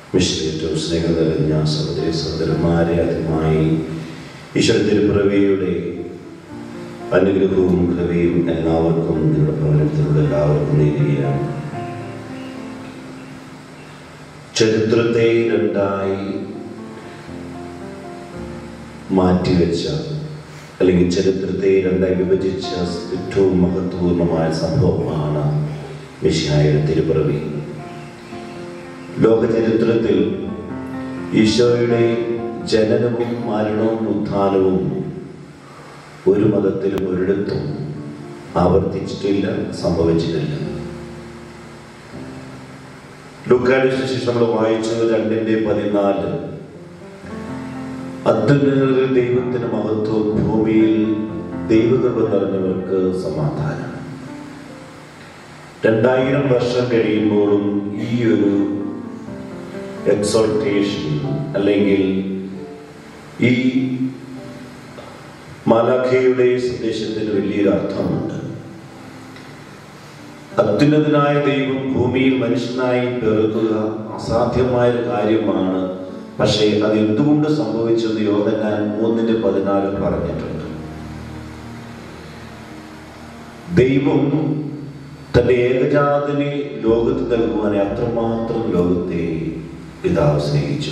വിശുദ്ധ ഏറ്റവും സ്നേഹം നിറഞ്ഞ സഹോദരി സഹോദരന്മാരെ അതുമായി ഈശ്വര തിരുപ്പിറവിയുടെ അനുഗ്രഹവും കൃപയും എല്ലാവർക്കും നിങ്ങളുടെ ഭവനത്തിലുള്ള എല്ലാവർക്കും നേരുകയാണ് ചരിത്രത്തെ രണ്ടായി മാറ്റിവെച്ച അല്ലെങ്കിൽ ചരിത്രത്തെ രണ്ടായി വിഭജിച്ച ഏറ്റവും മഹത്വപൂർണമായ സംഭവമാണ് മിശിഹായുടെ തിരുപ്പിറവി ലോക ചരിത്രത്തിൽ ഈശോയുടെ ജനനവും മരണവും ഉത്ഥാനവും ഒരു മതത്തിലും ഒരിടത്തും ആവർത്തിച്ചിട്ടില്ല സംഭവിച്ചിട്ടില്ല ലുക്കായുടെ ശേഷം നമ്മൾ വായിച്ചത് രണ്ടിന്റെ പതിനാല് അത്യുന്നതങ്ങളിൽ ദൈവത്തിന് മഹത്വം ഭൂമിയിൽ ദൈവകൃപ നിറഞ്ഞവർക്ക് സമാധാനം രണ്ടായിരം വർഷം കഴിയുമ്പോഴും ഈ ഒരു എക്സോൾട്ടേഷൻ അല്ലെങ്കിൽ ഈ മാലാഖയുടെ സന്ദേശത്തിന് വലിയൊരു അർത്ഥമുണ്ട് അത്യുന്നതനായ ദൈവം ഭൂമിയിൽ മനുഷ്യനായി പിറക്കുക അസാധ്യമായ ഒരു കാര്യമാണ് പക്ഷേ അത് എന്തുകൊണ്ട് സംഭവിച്ചത് യോഹന്നാൻ മൂന്നിന്റെ പതിനാല് പറഞ്ഞിട്ടുണ്ട് ദൈവം തന്റെ ഏകജാതനെ ലോകത്ത് നൽകുവാനെ അത്രമാത്രം ലോകത്തെ പിതാവ് സ്നേഹിച്ചു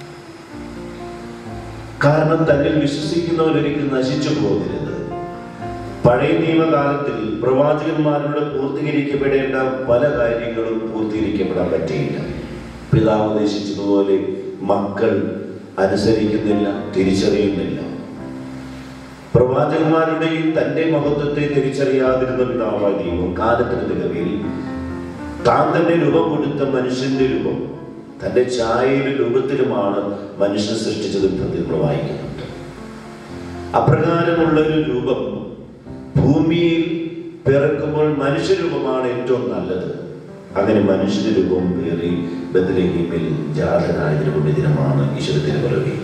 കാരണം തന്നിൽ വിശ്വസിക്കുന്നവരൊരിക്കലും നശിച്ചു പോകരുത് പഴയ നിയമകാലത്തിൽ പ്രവാചകന്മാരുടെ പൂർത്തീകരിക്കപ്പെടേണ്ട പല കാര്യങ്ങളും പൂർത്തീകരിക്കപ്പെടാൻ പറ്റിയില്ല പിതാവ് ഉദ്ദേശിച്ചതുപോലെ മക്കൾ അനുസരിക്കുന്നില്ല തിരിച്ചറിയുന്നില്ല പ്രവാചകന്മാരുടെയും തന്റെ മഹത്വത്തെ തിരിച്ചറിയാതിരുന്ന പിതാവായ ദൈവം കാലത്തിന് നിലവിൽ താൻ തന്നെ രൂപം കൊടുത്ത മനുഷ്യന്റെ രൂപം തന്റെ ഛായയുടെ രൂപത്തിലുമാണ് മനുഷ്യൻ സൃഷ്ടിച്ചത് നമ്മൾ വായിക്കുന്നുണ്ട് അപ്രകാരമുള്ള ഒരു രൂപം ഭൂമിയിൽ പിറക്കുമ്പോൾ മനുഷ്യരൂപമാണ് ഏറ്റവും നല്ലത് അങ്ങനെ മനുഷ്യന്റെ രൂപം പേറി ബദലഹീമിൽ ജാതനായതിനു പുണ്യദിനമാണ് ഈശ്വര തിരുപ്പിറവി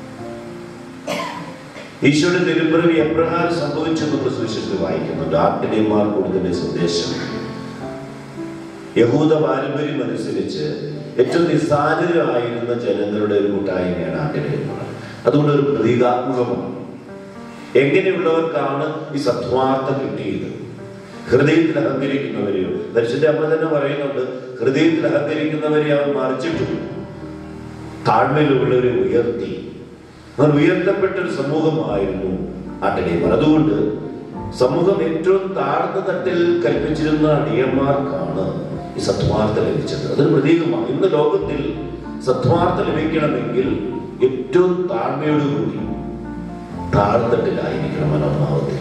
ഈശോയുടെ തിരുപ്പിറവി എപ്രകാരം സംഭവിച്ചു നമ്മൾ സുവിശേഷത്തിൽ വായിക്കുന്നുണ്ട് ആട്ടിടയന്മാർ കൊടുക്കുന്ന സന്ദേശം യഹൂദ പാരമ്പര്യം അനുസരിച്ച് ഏറ്റവും നിസ്സാരരായിരുന്ന ജനങ്ങളുടെ ഒരു കൂട്ടായ്മയാണ് ആട്ടിടയന്മാർ അതുകൊണ്ട് ഒരു പ്രതീകാത്മകമാണ് എങ്ങനെയുള്ളവർക്കാണ് ഈ സത്വാർത്ഥം കിട്ടിയത് ഹൃദയത്തിൽ അഹങ്കരിക്കുന്നവരെയോ പരിശുദ്ധ അമ്മ തന്നെ പറയുന്നുണ്ട് ഹൃദയത്തിൽ അഹങ്കരിക്കുന്നവരെ അവർ മറിച്ചിട്ടു താഴ്മയിലുള്ളവരെ ഉയർത്തി അവർ ഉയർത്തപ്പെട്ട ഒരു സമൂഹമായിരുന്നു അടിയന്മാർ അതുകൊണ്ട് സമൂഹം ഏറ്റവും താഴ്ന്ന തട്ടിൽ കൽപ്പിച്ചിരുന്ന അടിയന്മാർക്കാണ് ഈ സത്വാർത്ഥ ലഭിച്ചത് അതൊരു പ്രതീകമാണ് ഇന്ന് ലോകത്തിൽ സത്വാർത്ഥ ലഭിക്കണമെങ്കിൽ ഏറ്റവും താഴ്മയോടുകൂടി താഴ്ത്തട്ടിലായിരിക്കണം മനോഭാവത്തിൽ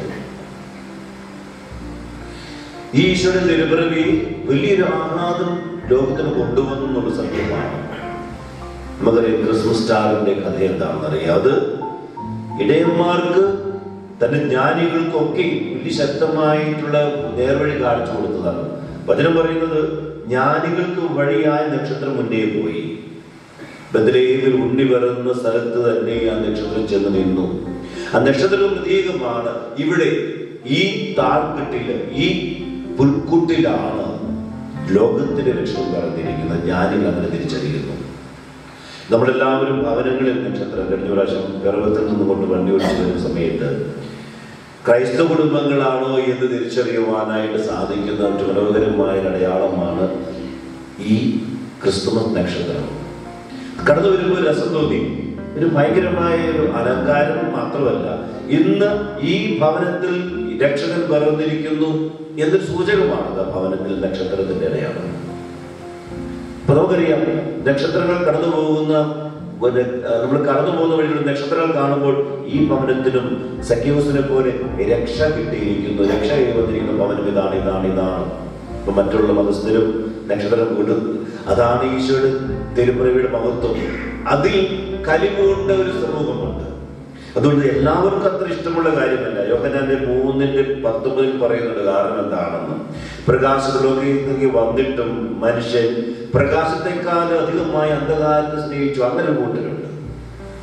ഈ ഈശ്വരൻ തിരുപ്പിറവി വലിയൊരു ആഹ്ലാദം ലോകത്തിന് കൊണ്ടുവന്നു എന്നുള്ള സത്യമാണ് നമുക്കറിയാം ക്രിസ്മസ് സ്റ്റാറിന്റെ കഥ എന്താണെന്ന് അറിയാം അത് ഇടയന്മാർക്ക് തന്റെ ജ്ഞാനികൾക്കൊക്കെ വലിയ ശക്തമായിട്ടുള്ള നേർവഴി കാണിച്ചു കൊടുത്തതാണ് വചനം പറയുന്നത് ജ്ഞാനികൾക്ക് വഴിയായ നക്ഷത്രം മുന്നേ പോയി ബദലേവിൽ ഉണ്ണി പിറന്ന സ്ഥലത്ത് തന്നെ ആ നക്ഷത്രം ചെന്ന് നിന്നു ആ നക്ഷത്രം പ്രതീകമാണ് ഇവിടെ ഈ താഴ്ക്കെട്ടില് ഈ പുൽക്കുട്ടിലാണ് ലോകത്തിന്റെ ലക്ഷ്യം പറഞ്ഞിരിക്കുന്നത് ജ്ഞാനികൾ അങ്ങനെ തിരിച്ചറിയുന്നു നമ്മളെല്ലാവരും ഭവനങ്ങളിൽ നക്ഷത്രം കഴിഞ്ഞ പ്രാവശ്യം ഗർഭത്തിൽ നിന്നുകൊണ്ട് വണ്ടി ഓടിച്ചു വരുന്ന സമയത്ത് ക്രൈസ്തവ കുടുംബങ്ങളാണോ എന്ന് തിരിച്ചറിയുവാനായിട്ട് സാധിക്കുന്ന ഒരു മനോഹരമായ ഒരു അടയാളമാണ് ഈ ക്രിസ്തുമസ് നക്ഷത്രം കടന്നു വരുമ്പോൾ രസം തോന്നി ഒരു ഭയങ്കരമായ ഒരു അലങ്കാരം മാത്രമല്ല ഇന്ന് ഈ ഭവനത്തിൽ രക്ഷകൻ പിറന്നിരിക്കുന്നു എന്നൊരു സൂചകമാണ് ആ ഭവനത്തിൽ നക്ഷത്രത്തിന്റെ അടയാളം അപ്പൊ നമുക്കറിയാം നക്ഷത്രങ്ങൾ കടന്നു പോകുന്ന നമ്മൾ കടന്നു പോകുന്ന വഴികൾ നക്ഷത്രങ്ങൾ കാണുമ്പോൾ ഈ ഭവനത്തിനും സഖ്യൂസിനെ പോലെ രക്ഷ കിട്ടിയിരിക്കുന്നു രക്ഷ വന്നിരിക്കുന്ന ഭവനം ഇതാണ് ഇതാണ് ഇതാണ് ഇപ്പൊ മറ്റുള്ള മതസ്ഥരും നക്ഷത്രം വീണ്ടും അതാണ് ഈശോയുടെ തിരുമുറവിയുടെ മഹത്വം അതിൽ കലിമുണ്ട ഒരു സമൂഹമുണ്ട് അതുകൊണ്ട് എല്ലാവർക്കും അത്ര ഇഷ്ടമുള്ള കാര്യമല്ല യോഹനാന്റെ മൂന്നിന്റെ പത്തൊമ്പതിൽ പറയുന്നുണ്ട് കാരണം എന്താണെന്ന് പ്രകാശത്തിലേക്ക് വന്നിട്ടും മനുഷ്യൻ പ്രകാശത്തെക്കാൾ അധികമായി അന്ധകാരത്തെ സ്നേഹിച്ചു അങ്ങനെ കൂട്ടരുണ്ട്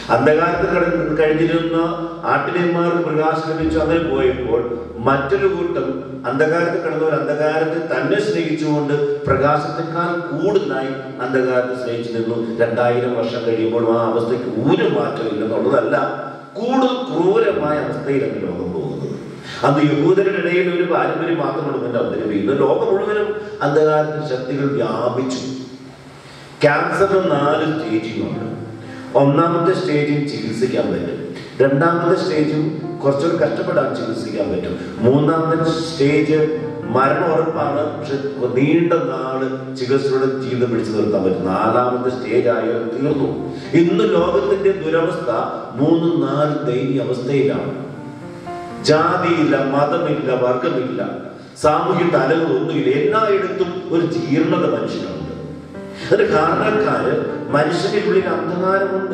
അന്ധകാരത്തിൽ കിടന്ന് കഴിഞ്ഞിരുന്ന ആട്ടിനെമാർക്ക് പ്രകാശം ലഭിച്ചു അങ്ങനെ പോയപ്പോൾ മറ്റൊരു കൂട്ടം അന്ധകാരത്തിൽ കിടന്നവർ അന്ധകാരത്തെ തന്നെ സ്നേഹിച്ചുകൊണ്ട് പ്രകാശത്തെക്കാൾ കൂടുതലായി അന്ധകാരത്തെ സ്നേഹിച്ചു നിന്നു രണ്ടായിരം വർഷം കഴിയുമ്പോൾ ആ അവസ്ഥയ്ക്ക് ഒരു മാറ്റമില്ല എന്നുള്ളതല്ല കൂടുതൽ ക്രൂരമായ അവസ്ഥയിലാണ് ലോകം പോകുന്നത് അന്ന് യഹൂദരുടെ ഇടയിൽ ഒരു പാരമ്പര്യം മാത്രമാണ് ഇതിന്റെ അവതരിപ്പിക്കുന്നത് ഇന്ന് ലോകം മുഴുവനും അന്ധകാരത്തിന്റെ ശക്തികൾ വ്യാപിച്ചു ക്യാൻസറിന് നാല് സ്റ്റേജിംഗ് ഉണ്ട് ഒന്നാമത്തെ സ്റ്റേജിൽ ചികിത്സിക്കാൻ പറ്റും രണ്ടാമത്തെ സ്റ്റേജും കുറച്ചുകൂടി കഷ്ടപ്പെടാൻ ചികിത്സിക്കാൻ പറ്റും മൂന്നാമത്തെ സ്റ്റേജ് മരണം ഉറപ്പാണ് പക്ഷെ നീണ്ട നാള് ചികിത്സയുടെ ജീവിതം പിടിച്ചു നിർത്താൻ പറ്റും നാലാമത്തെ സ്റ്റേജ് ആയാൽ തീർന്നു ഇന്ന് ലോകത്തിന്റെ ദുരവസ്ഥ മൂന്നും നാലും ദയനീയ അവസ്ഥയിലാണ് ജാതിയില്ല മതമില്ല വർഗമില്ല സാമൂഹ്യ തലങ്ങളൊന്നുമില്ല എല്ലായിടത്തും ഒരു ജീർണത മനുഷ്യനുണ്ട് അതിന് കാരണക്കാര് മനുഷ്യന്റെ ഉള്ളിൽ അന്ധകാരമുണ്ട്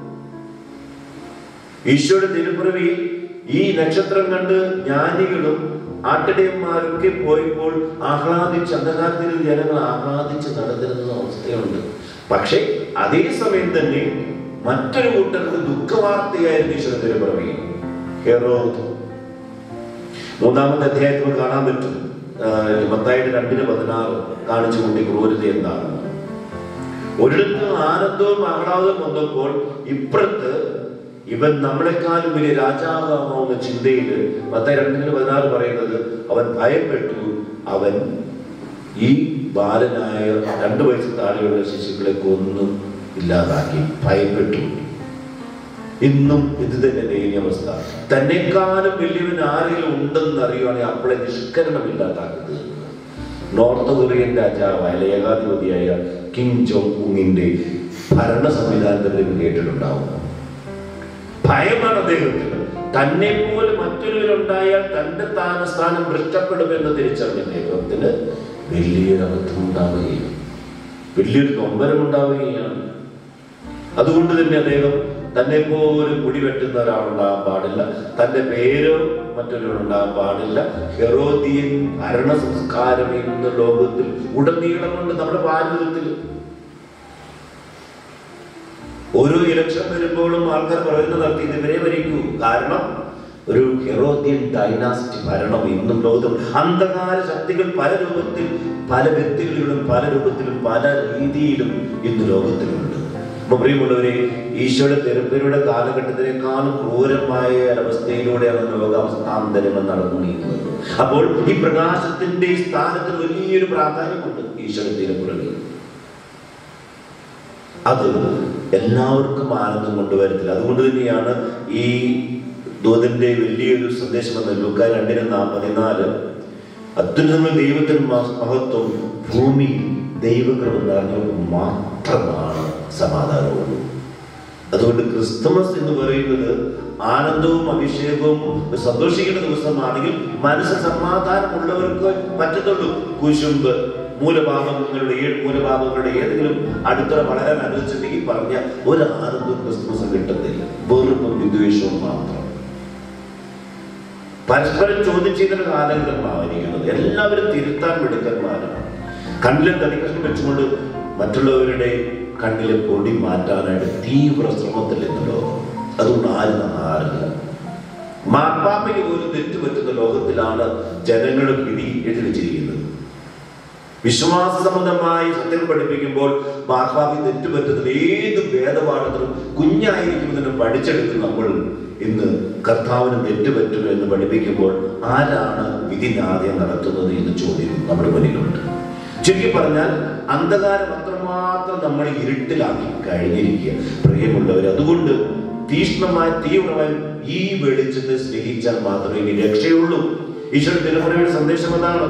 ഈശോയുടെ തിരുപ്പിറവി ഈ നക്ഷത്രം കണ്ട് ജ്ഞാനികളും ആട്ടിടയന്മാരൊക്കെ പോയപ്പോൾ ആഹ്ലാദിച്ച് അന്ധകാരത്തിൽ ജനങ്ങൾ ആഹ്ലാദിച്ച് നടന്നിരുന്ന അവസ്ഥയുണ്ട് പക്ഷേ അതേ സമയം തന്നെ മറ്റൊരു കൂട്ടർക്ക് ദുഃഖവാർത്തയായിരുന്നു ഈശോയുടെ തിരുപ്പിറവി ഹെറോദ് മൂന്നാമത്തെ അധ്യായത്തിൽ നമുക്ക് കാണാൻ പറ്റും ആഹ് മത്തായിയുടെ രണ്ടിന് പതിനാറ് കാണിച്ചു കൂട്ടി ക്രൂരത എന്താണ് ഒരിടത്ത് ആനന്ദവും ആഹ്ലാദവും വന്നപ്പോൾ ഇപ്പുറത്ത് ഇവൻ നമ്മളെക്കാളും വലിയ രാജാവാകുന്ന ചിന്തയിൽ മത്തായി രണ്ടിന് പതിനാറ് പറയുന്നത് അവൻ ഭയപ്പെട്ടു അവൻ ഈ ബാലനായ രണ്ടു വയസ്സ് താഴെയുള്ള ശിശുക്കളെ കൊന്നു ഇല്ലാതാക്കി ഭയപ്പെട്ടു ഇന്നും ഇത് തന്നെ ദയനീയ അവസ്ഥ തന്നെക്കാളും വലിയവൻ ആരെങ്കിലും ഉണ്ടെന്ന് അറിയുവാണെങ്കിൽ അപ്പോഴെ നിഷ്കരണമില്ലാതാക്കുന്നത് നോർത്ത് കൊറിയൻ രാജാവായ അല്ലെ ഏകാധിപതിയായ കിം ജോങ് ഉങ്ങിന്റെ ഭരണ സംവിധാനത്തിൽ കേട്ടിട്ടുണ്ടാവും ഭയമാണ് അദ്ദേഹത്തിന് തന്നെ പോലെ മറ്റൊരുവരുണ്ടായാൽ തന്റെ സ്ഥാന സ്ഥാനം ഭ്രഷ്ടപ്പെടുമെന്ന് തിരിച്ചറിഞ്ഞ അദ്ദേഹത്തിന് വലിയൊരു അബദ്ധം ഉണ്ടാവുകയും വലിയൊരു നൊമ്പരം ഉണ്ടാവുകയാണ് അതുകൊണ്ട് തന്നെ അദ്ദേഹം തന്നെ പോലും മുടി വെട്ടുന്ന ഒരാളുണ്ടാകാൻ പാടില്ല തന്റെ പേരോ മറ്റൊരാളുണ്ടാകാൻ പാടില്ല ഹെറോദിയൻ ഭരണ സംസ്കാരം ഇന്ന് ലോകത്തിൽ ഉടനീളമുണ്ട് നമ്മുടെ ഭാരതത്തിൽ ഓരോ ഇലക്ഷൻ വരുമ്പോഴും ആൾക്കാർ പറയുന്നത് നടത്തി ഇതുവരെ ഭരിക്കൂ കാരണം ഒരു ഹെറോദ്യൻ ഡൈനാസ്റ്റി ഭരണം ഇന്നും ലോകത്തും അന്ധകാര ശക്തികൾ പല രൂപത്തിൽ പല വ്യക്തികളിലും പല രൂപത്തിലും പല രീതിയിലും ഇന്ന് ലോകത്തിലുണ്ട് അപ്പൊ പ്രിയമുള്ളവരെ ഈശോയുടെ തെരപ്പിലൂടെ കാലഘട്ടത്തിനേക്കാളും ക്രൂരമായ ഒരവസ്ഥയിലൂടെയാണ് ലോകാവസ്ഥാന്തരങ്ങൾ നടന്നു നീങ്ങുന്നത് അപ്പോൾ ഈ പ്രകാശത്തിന്റെ ഈ സ്ഥാനത്ത് വലിയൊരു പ്രാധാന്യമുണ്ട് ഈശോയുടെ തിരുപ്പുറകിൽ അത് എല്ലാവർക്കും ആനന്ദം കൊണ്ടുവരത്തില്ല അതുകൊണ്ട് തന്നെയാണ് ഈ ദൂതന്റെ വലിയൊരു സന്ദേശം എന്ന ലൂക്ക രണ്ടിന് നാ- പതിനാല് അത്യുന്നതങ്ങൾ ദൈവത്തിന് മഹ- മഹത്വം ഭൂമി ദൈവകൃപ നിറഞ്ഞവർക്ക് മാത്രമാണ് സമാധാനമുള്ളൂ അതുകൊണ്ട് ക്രിസ്തുമസ് എന്ന് പറയുന്നത് ആനന്ദവും അഭിഷേകവും സന്തോഷിക്കുന്ന ദിവസമാണെങ്കിൽ മനസ്സ് സമാധാനമുള്ളവർക്ക് പറ്റത്തുള്ളൂ കുശുമ്പ് മൂലഭാവങ്ങളുടെ ഏഴ് മൂലഭാവങ്ങളുടെ ഏതെങ്കിലും അടുത്തുള്ള വളരാൻ അനുവദിച്ചിട്ടുണ്ടെങ്കിൽ പറഞ്ഞ ഒരു ആനന്ദവും ക്രിസ്തുമസ് കിട്ടത്തില്ല വെറുപ്പും വിദ്വേഷവും മാത്രം പരസ്പരം ചോദ്യം ചെയ്യുന്ന കാലഘട്ടമായിരിക്കുന്നത് എല്ലാവരും തിരുത്താൻ മിടുക്കന്മാരാണ് കണ്ണിലെ തടിക്കഷ്ണം വെച്ചുകൊണ്ട് മറ്റുള്ളവരുടെ കണ്ണിലെ പൊടി മാറ്റാനായിട്ട് തീവ്ര ശ്രമത്തിൽ ഇന്ന് ലോകം അതുകൊണ്ട് ആരും നന്നാറില്ല മാർപ്പാപ്പയ്ക്ക് പോലും തെറ്റുപറ്റുന്ന ലോകത്തിലാണ് ജനങ്ങളുടെ വിധി എഴുതി വെച്ചിരിക്കുന്നത് വിശ്വാസ സംബന്ധമായി സത്യങ്ങൾ പഠിപ്പിക്കുമ്പോൾ മാർപ്പാപ്പി തെറ്റുപറ്റുന്നത് ഏത് ഭേദപാഠത്തിലും കുഞ്ഞായിരിക്കുമെന്ന് പഠിച്ചെടുത്ത് നമ്മൾ ഇന്ന് കർത്താവിന് തെറ്റുപറ്റും എന്ന് പഠിപ്പിക്കുമ്പോൾ ആരാണ് വിധി ന്യായം നടത്തുന്നത് എന്ന ചോദ്യം നമ്മുടെ മുന്നിലുണ്ട് ചുരുക്കി പറഞ്ഞാൽ അന്ധകാരം അത്രമാത്രം നമ്മൾ ഇരുട്ടിലാക്കി കഴിഞ്ഞിരിക്കുക പ്രിയമുള്ളവർ അതുകൊണ്ട് തീഷ്ണമായ തീവ്രമായ ഈ വെളിച്ചത്തെ സ്നേഹിച്ചാൽ മാത്രമേ ഇനി രക്ഷയുള്ളൂ ഈശ്വര തിരുമുറയുടെ സന്ദേശം അതാണ്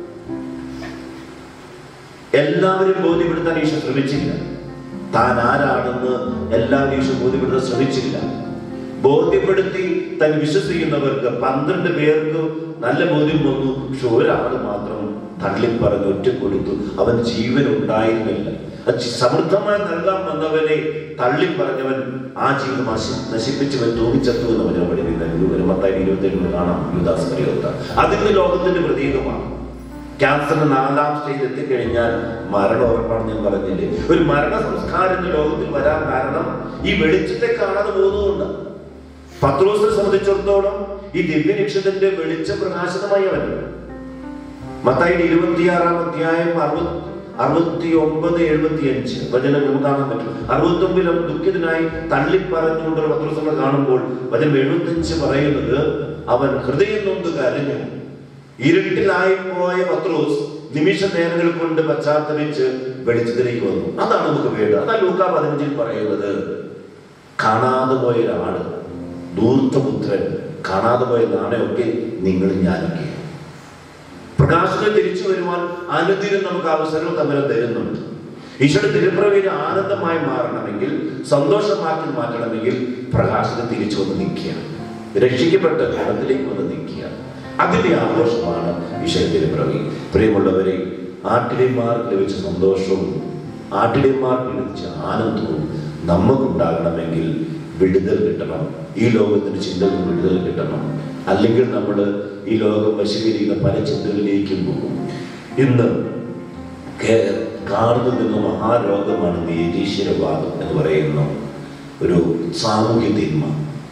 എല്ലാവരും ബോധ്യപ്പെടുത്താൻ ഈശോ ശ്രമിച്ചില്ല താൻ ആരാണെന്ന് എല്ലാവരും ഈശോ ബോധ്യപ്പെടുത്താൻ ശ്രമിച്ചില്ല ബോധ്യപ്പെടുത്തി താൻ വിശ്വസിക്കുന്നവർക്ക് പന്ത്രണ്ട് പേർക്ക് നല്ല ബോധ്യം വന്നു പക്ഷെ ഒരാൾ മാത്രം തള്ളിപ്പറഞ്ഞ് ഒറ്റ കൊടുത്തു അവൻ ജീവൻ ഉണ്ടായിരുന്നില്ല അത് സമൃദ്ധമായി നൽകാൻ വന്നവനെ തള്ളിപ്പറഞ്ഞവൻ ആ ജീവിതം നശി- നശിപ്പിച്ചവൻ തൂങ്ങിച്ചത്തു എന്ന് അവനെ പഠിപ്പിക്കുന്ന മത്തായി ഇരുപത്തി ഏഴിന് കാണാം യുദാസ് പരിയോത്ത അതിന് ലോകത്തിന്റെ പ്രതീകമാണ് ക്യാൻസറിന് നാലാം സ്റ്റേജ് എത്തിക്കഴിഞ്ഞാൽ മരണം ഉറപ്പാണ് ഞാൻ പറഞ്ഞില്ലേ ഒരു മരണ സംസ്കാരം ഇന്ന് ലോകത്തിൽ വരാൻ കാരണം ഈ വെളിച്ചത്തെ കാണാതെ പോകുന്നതുകൊണ്ട് പത്രോസിനെ സംബന്ധിച്ചിടത്തോളം ഈ ദിവ്യനിക്ഷത്തിന്റെ വെളിച്ചം പ്രകാശിതമായി അവൻ മത്തായി ഇരുപത്തിയാറാം അധ്യായം അറുപത് അറുപത്തി ഒമ്പത് എഴുപത്തി അഞ്ച് വചനം നമുക്ക് കാണാൻ പറ്റും അറുപത്തി ഒമ്പതിൽ അവൻ ദുഃഖിതനായി തള്ളിപ്പറഞ്ഞുകൊണ്ടുള്ള പത്രോസങ്ങൾ കാണുമ്പോൾ വചനം എഴുപത്തഞ്ച് പറയുന്നത് അവൻ ഹൃദയം നൊന്ത് കരഞ്ഞു ഇരുട്ടിലായി പോയ പത്രോസ് നിമിഷ നേരങ്ങൾ കൊണ്ട് പശ്ചാത്തലിച്ച് വെളിച്ചത്തിലേക്ക് വന്നു അതാണ് നമുക്ക് വേണ്ടത് അതാണ് ലൂക്ക പതിനഞ്ചിൽ പറയുന്നത് കാണാതെ പോയ ഒരാള് ധൂർത്തപുത്രൻ കാണാതെ പോയ നാണയമൊക്കെ നിങ്ങൾ ഞാനൊക്കെ പ്രകാശത്തിൽ തിരിച്ചു വരുവാൻ അനുദിനം നമുക്ക് അവസരവും തമ്മിൽ തരുന്നുണ്ട് ഈശോയുടെ തിരുപ്രവീര ആനന്ദമായി മാറണമെങ്കിൽ സന്തോഷമാക്കി മാറ്റണമെങ്കിൽ പ്രകാശത്തിൽ തിരിച്ചു വന്ന് നിൽക്കുക രക്ഷിക്കപ്പെട്ട ഗണത്തിലേക്ക് വന്ന് നിൽക്കുക അതിന്റെ ആഘോഷമാണ് ഈശോ തിരുപ്രവി പ്രിയമുള്ളവരെ ആട്ടിടയന്മാർക്ക് ലഭിച്ച സന്തോഷവും ആട്ടിടയന്മാർക്ക് ലഭിച്ച ആനന്ദവും നമുക്കുണ്ടാകണമെങ്കിൽ വിടുതൽ കിട്ടണം ഈ ലോകത്തിന്റെ ചിന്തകൾ വിടുതൽ കിട്ടണം അല്ലെങ്കിൽ നമ്മൾ ഈ ലോകം വശീകരിക്കുന്ന പല ചിന്തകളിലേക്കും പോകും ഇന്ന് കേ- കാർന്നു നിന്ന മഹാരോഗമാണ് നിരീശ്വരവാദം എന്ന് പറയുന്ന ഒരു സാമൂഹ്യ തിന്മ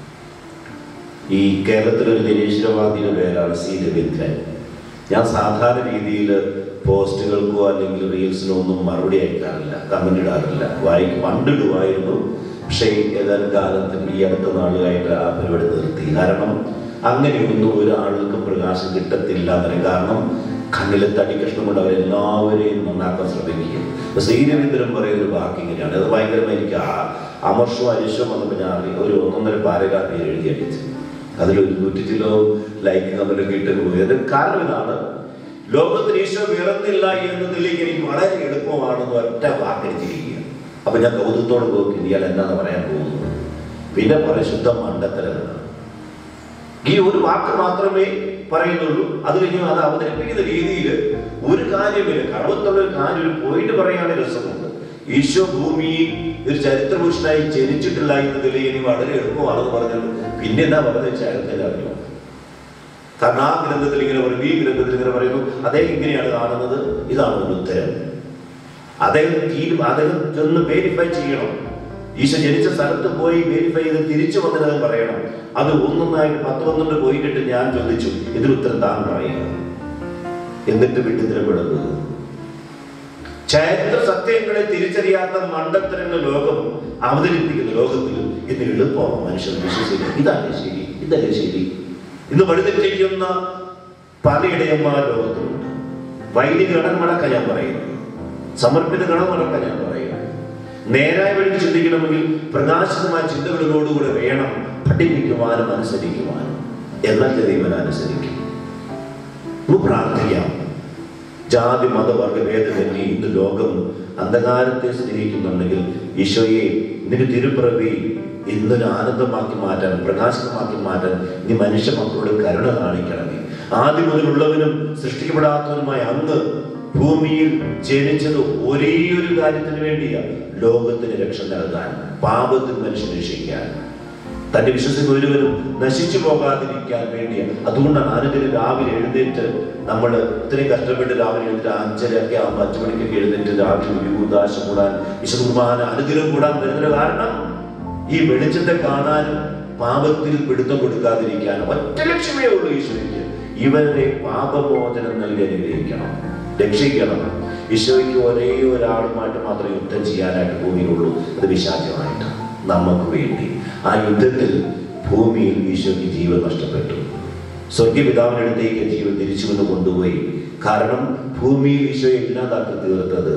ഈ കേരളത്തിലൊരു നിരീശ്വരവാദിയുടെ പേരാണ് സി രവീന്ദ്രൻ ഞാൻ സാധാരണ രീതിയിൽ പോസ്റ്റുകൾക്കോ അല്ലെങ്കിൽ റീൽസിനോ ഒന്നും മറുപടി അയക്കാറില്ല കമന്റ് ഇടാറില്ല വായിക്കും പണ്ടിടുമായിരുന്നു പക്ഷേ ഏതാനും കാലത്തിൽ ഈ അടുത്ത നാളുകളായിട്ട് ആ പരിപാടി നിർത്തി കാരണം അങ്ങനെയൊന്നും ഒരാൾക്കും പ്രകാശം കിട്ടത്തില്ല എന്നറിയാം കാരണം കണ്ണിലെ തടി കഷ്ണം കൊണ്ട് അവരെല്ലാവരെയും നന്നാക്കാൻ ശ്രമിക്കുക ഇപ്പൊ ശ്രീ രവീന്ദ്രൻ പറയുന്ന ഒരു വാക്ക് ഇങ്ങനെയാണ് അത് ഭയങ്കരമായി എനിക്ക് ആ അമർഷവും അരിശവും വന്നപ്പോൾ ഞാൻ അറിയാം ഒരു ഒന്നൊന്നര പാരഗ്രാഫ് എഴുതി അടിച്ചു അതിലൊരു നൂറ്റി ചിലോ ലൈക്ക് കമന്റൊക്കെ ഇട്ട് പോയി അത് കാരണം ഇതാണ് ലോകത്തിന് ഈശോ പിറന്നില്ല എന്നതിലേക്ക് എനിക്ക് വളരെ എളുപ്പമാണെന്ന് ഒറ്റ വാക്കടിച്ചിരിക്കുക അപ്പൊ ഞാൻ കൗതുകത്തോടെ നോക്കി ഇയാൾ എന്നാന്ന് പറയാൻ പോകുന്നത് പിന്നെ പരിശുദ്ധ മണ്ടത്തരമാണ് ഈ ഒരു വാക്ക് മാത്രമേ പറയുന്നുള്ളൂ അത് കഴിഞ്ഞ് അത് അവതരിപ്പിക്കുന്ന രീതിയിൽ ഒരു കാര്യമില്ല കടവത്തുള്ള ഒരു കാര്യം ഒരു പോയിന്റ് പറയുകയാണെങ്കിൽ രസമുണ്ട് ഈശോ ഭൂമിയിൽ ഒരു ചരിത്രപുരുഷനായി ജനിച്ചിട്ടില്ല എന്നതിൽ ഇനി വളരെ എളുപ്പമാണെന്ന് പറഞ്ഞത് പിന്നെ എന്താ പറഞ്ഞത് ചരിത്രത്തിൽ അറിഞ്ഞു കാരണം ആ ഗ്രന്ഥത്തിൽ ഇങ്ങനെ പറയും ഈ ഗ്രന്ഥത്തിൽ ഇങ്ങനെ പറയുന്നു അദ്ദേഹം ഇങ്ങനെയാണ് കാണുന്നത് ഇതാണ് ഒരു ഉത്തരം അദ്ദേഹം തീരും അദ്ദേഹം ചെന്ന് വെരിഫൈ ചെയ്യണം ഈശോ ജനിച്ച സ്ഥലത്ത് പോയി വെരിഫൈ ചെയ്ത് തിരിച്ചു വന്നിട്ട് പറയണം അത് ഒന്നൊന്നായിട്ട് പത്ത് പന്ത്രണ്ട് പോയിട്ടിട്ട് ഞാൻ ചോദിച്ചു ഇതിന് ഉത്തരം താൻ പറയുക എന്നിട്ട് വിട്ടുത്തരപ്പെടുന്നത് ചരിത്ര സത്യങ്ങളെ തിരിച്ചറിയാത്ത മണ്ടത്തരങ്ങൾ ലോകം അവതരിപ്പിക്കുന്ന ലോകത്തിൽ ഇന്ന് എളുപ്പമാണ് മനുഷ്യർ വിശ്വസിക്കുന്നത് ഇതല്ലേ ശരി ഇതല്ലേ ശരി ഇന്ന് വഴിതെറ്റിക്കുന്ന പലയിടയന്മാർ ലോകത്തുണ്ട് വൈദിക ഗണമടക്കം ഞാൻ പറയുന്നു സമർപ്പിത ഗണമടക്കം ഞാൻ പറയുന്നു നേരായ വഴി ചിന്തിക്കണമെങ്കിൽ പ്രകാശിതമായ ചിന്തകളിലോടുകൂടെ വേണം പഠിപ്പിക്കുവാനും അനുസരിക്കുവാനും എന്നാൽ ദൈവം അനുസരിക്കും നമുക്ക് പ്രാർത്ഥിക്കാം ജാതി മതവർഗ ഭേദമന്യേ ഇന്ന് ലോകം അന്ധകാരത്തെ സ്നേഹിക്കുന്നുണ്ടെങ്കിൽ ഈശോയെ നിന്റെ തിരുപ്പിറവി ഇന്നൊരു ആനന്ദമാക്കി മാറ്റാൻ പ്രകാശമാക്കി മാറ്റാൻ നീ മനുഷ്യ മക്കളോട് കരുണ കാണിക്കണമേ ആദ്യം മുതലുള്ളവനും സൃഷ്ടിക്കപ്പെടാത്തവനുമായ അങ്ങ് ഭൂമിയിൽ ജനിച്ചത് ഒരേ ഒരു കാര്യത്തിന് വേണ്ടിയാണ് ലോകത്തിന് രക്ഷ നൽകാൻ പാപത്തിൽ മനുഷ്യൻ രക്ഷിക്കാൻ തന്റെ വിശ്വസിക്കുന്ന ഒരുവരും നശിച്ചു പോകാതിരിക്കാൻ വേണ്ടിയാണ് അതുകൊണ്ടാണ് അനുദിനം രാവിലെ എഴുന്നേറ്റ് നമ്മൾ ഇത്രയും കഷ്ടപ്പെട്ട് രാവിലെ എഴുന്നേറ്റ് അഞ്ചരയൊക്കെ ആകുമ്പോൾ അഞ്ചു മണിക്കൊക്കെ എഴുന്നേറ്റ് രാവിലെ ഒരു ഉദാശ കൂടാൻ വിശുദ്ധകുമാരൻ അനുദിനം കൂടാൻ വരുന്നതിന് കാരണം ഈ വെളിച്ചത്തെ കാണാനും പാപത്തിൽ പിടുത്തം കൊടുക്കാതിരിക്കാനും ഒറ്റ ലക്ഷ്യമേ ഉള്ളൂ ഈശോയ്ക്ക് ഇവരുടെ പാപമോചനം നൽകി അനുഗ്രഹിക്കണം രക്ഷിക്കണം ഈശോയ്ക്ക് ഒരേ ഒരാളുമായിട്ട് മാത്രമേ യുദ്ധം ചെയ്യാനായിട്ട് ഭൂമിയിലുള്ളൂ അത് വിശാചമായിട്ട് നമുക്ക് വേണ്ടി ആ യുദ്ധത്തിൽ ഭൂമിയിൽ ഈശോയ്ക്ക് ജീവൻ നഷ്ടപ്പെട്ടു സ്വർഗീയപിതാവിന്റെ അടുത്തേക്ക് ജീവൻ തിരിച്ചു വന്ന് കൊണ്ടുപോയി കാരണം ഭൂമിയിൽ ഈശോയെ ഇല്ലാതാക്കി തീർത്തത്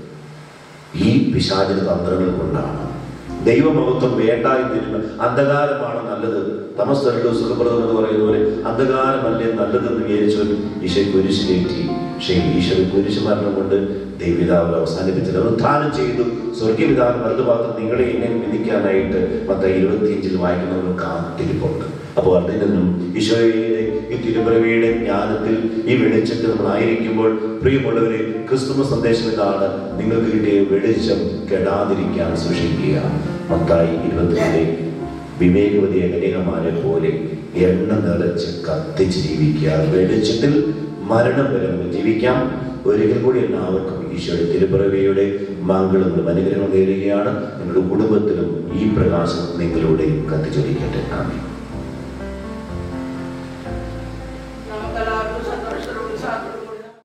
ഈ പിശാചിന തന്ത്രങ്ങൾ കൊണ്ടാണ് ദൈവമഹത്വം വേണ്ട എന്നിരുന്ന അന്ധകാരമാണ് നല്ലത് തമസ്തരല്ലോ സുഖപ്രദം എന്ന് പറയുന്ന പോലെ അന്ധകാരമല്ലേ നല്ലതെന്ന് വിചാരിച്ചവൻ ഈശോ കുരിശ് കയറ്റി പക്ഷേ ഈശോ കുരിശ് മരണം കൊണ്ട് ദൈവപിതാവ് അവസാനിപ്പിച്ചത് ഉത്ഥാനം ചെയ്തു സ്വർഗീയപിതാവ് വലതുഭാഗത്ത് നിങ്ങളെ എങ്ങനെ വിധിക്കാനായിട്ട് പത്ത ഇരുപത്തിയഞ്ചിൽ വായിക്കുന്നവർ കാത്തിരിപ്പുണ്ട് അപ്പോൾ അതിൽ നിന്നും ഈശോയുടെ ഈ തിരുപ്പിറവിയുടെ ജ്ഞാനത്തിൽ ഈ വെളിച്ചത്തിൽ നമ്മൾ ആയിരിക്കുമ്പോൾ പ്രിയമുള്ളവരെ ക്രിസ്തുമ സന്ദേശം ഇതാണ് നിങ്ങൾക്ക് കിട്ടിയ വെളിച്ചം കെടാതിരിക്കാൻ സൂക്ഷിക്കുക മത്തായി ഇരുപത്തിരണ്ട് വിവേകവതിയെ കന്യകമാരെ പോലെ എണ്ണ നിറച്ച് കത്തിച്ച് ജീവിക്കുക വെളിച്ചത്തിൽ മരണം വരെ നമുക്ക് ജീവിക്കാം ഒരിക്കൽ കൂടി എല്ലാവർക്കും ഈശോയുടെ തിരുപ്പിറവിയുടെ മംഗളങ്ങളും അനുഗ്രഹങ്ങളും നേരുകയാണ് നിങ്ങളുടെ കുടുംബത്തിലും ഈ പ്രകാശം നിങ്ങളുടെ കത്തിച്ചൊരിക്കട്ടെ ആമേൻ